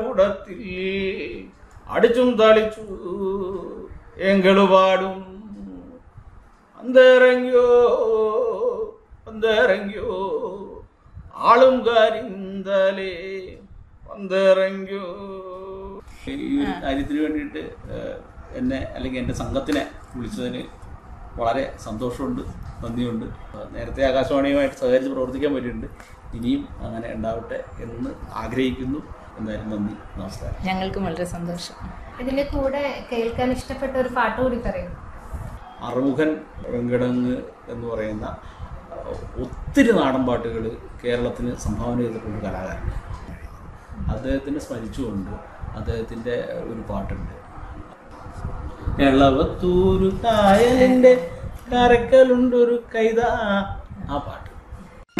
കൂടത്തിൽ അടിച്ചും തളിച്ചു എങ്കിളു പാടും അന്തരങ്ങിയോ അന്തരങ്ങിയോ ആളും കരിന്തലേ അന്തരങ്ങിയോ ഈ ഒരു കാര്യത്തിന് വേണ്ടിയിട്ട് ഏഹ്, എന്നെ അല്ലെങ്കിൽ എൻ്റെ സംഘത്തിനെ വിളിച്ചതിന് വളരെ സന്തോഷമുണ്ട് നന്ദിയുണ്ട് നേരത്തെ ആകാശവാണിയുമായിട്ട് സഹകരിച്ച് പ്രവർത്തിക്കാൻ പറ്റിയിട്ടുണ്ട് ഇനിയും അങ്ങനെ ഉണ്ടാവട്ടെ എന്ന് ആഗ്രഹിക്കുന്നു എന്തായാലും നന്ദി നമസ്കാരം ഞങ്ങൾക്കും വളരെ സന്തോഷം ഇതിന്റെ കൂടെ കേൾക്കാൻ ഇഷ്ടപ്പെട്ട ഒരു പാട്ട് കൂടി പറയും അറുമുഖൻ വെങ്കടങ്ങ് എന്ന് പറയുന്ന അഹ്, ഒത്തിരി നാടൻ പാട്ടുകൾ കേരളത്തിന് സംഭാവന ചെയ്തിട്ടുള്ള ഒരു കലാകാരൻ അദ്ദേഹത്തിനെ സ്മരിച്ചുകൊണ്ട് അദ്ദേഹത്തിൻ്റെ ഒരു പാട്ടുണ്ട് എളവത്തൂരു കായലിൻ്റെ കരക്കലുണ്ടൊരു കൈത ആ പാട്ട്